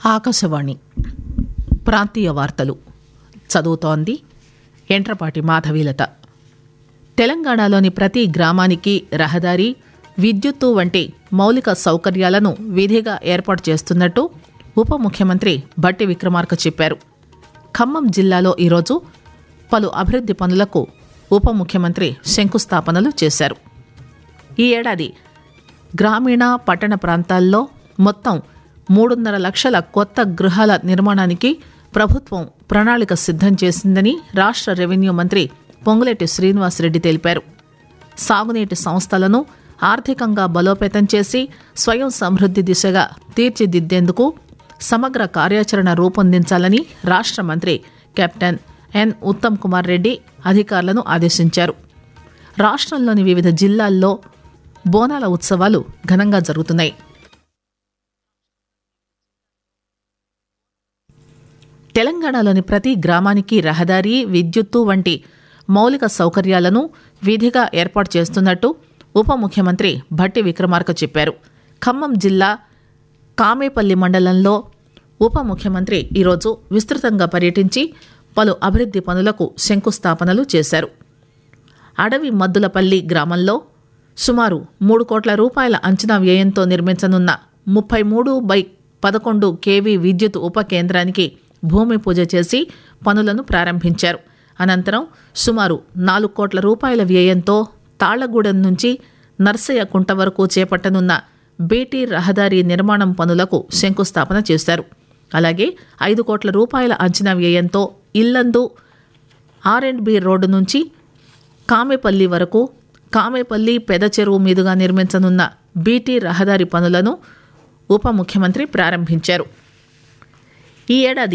ఆకాశవాణి ప్రాంతీయ వార్తలు చదువుతోంది ఎంట్రపాటి మాధవీలత తెలంగాణలోని ప్రతి గ్రామానికి రహదారి విద్యుత్తు వంటి మౌలిక సౌకర్యాలను విధిగా ఏర్పాటు చేస్తున్నట్టు ఉప ముఖ్యమంత్రి భట్టి విక్రమార్క చెప్పారు ఖమ్మం జిల్లాలో ఈరోజు పలు అభివృద్ది పనులకు ఉప ముఖ్యమంత్రి శంకుస్థాపనలు చేశారు ఈ ఏడాది గ్రామీణ పట్టణ ప్రాంతాల్లో మొత్తం మూడున్నర లక్షల కొత్త గృహాల నిర్మాణానికి ప్రభుత్వం ప్రణాళిక సిద్ధం చేసిందని రాష్ట్ర రెవెన్యూ మంత్రి పొంగులేటి శ్రీనివాసరెడ్డి తెలిపారు సాగునీటి సంస్థలను ఆర్థికంగా బలోపేతం చేసి స్వయం సమృద్ది దిశగా తీర్చిదిద్దేందుకు సమగ్ర కార్యాచరణ రూపొందించాలని రాష్ట్ర మంత్రి కెప్టెన్ ఎన్ ఉత్తమ్ కుమార్ రెడ్డి అధికారులను ఆదేశించారు రాష్ట్రంలోని వివిధ జిల్లాల్లో బోనాల ఉత్సవాలు ఘనంగా జరుగుతున్నాయి తెలంగాణలోని ప్రతి గ్రామానికి రహదారి విద్యుత్తు వంటి మౌలిక సౌకర్యాలను విధిగా ఏర్పాటు చేస్తున్నట్టు ఉప ముఖ్యమంత్రి భట్టి విక్రమార్క చెప్పారు ఖమ్మం జిల్లా కామేపల్లి మండలంలో ఉప ముఖ్యమంత్రి ఈరోజు విస్తృతంగా పర్యటించి పలు అభివృద్ది పనులకు శంకుస్థాపనలు చేశారు అడవి మద్దులపల్లి గ్రామంలో సుమారు మూడు కోట్ల రూపాయల అంచనా వ్యయంతో నిర్మించనున్న ముప్పై మూడు బై పదకొండు కేవీ విద్యుత్ ఉప కేంద్రానికి భూమి పూజ చేసి పనులను ప్రారంభించారు అనంతరం సుమారు నాలుగు కోట్ల రూపాయల వ్యయంతో తాళ్లగూడెం నుంచి నర్సయ్య కుంట వరకు చేపట్టనున్న బీటీ రహదారి నిర్మాణం పనులకు శంకుస్థాపన చేశారు అలాగే ఐదు కోట్ల రూపాయల అంచనా వ్యయంతో Yellandu R and B road నుంచి కామెపల్లి వరకు కామెపల్లి పెద చెరువు మీదుగా నిర్మించనున్న బీటీ రహదారి పనులను ఉప ముఖ్యమంత్రి ప్రారంభించారు ఈ ఏడాది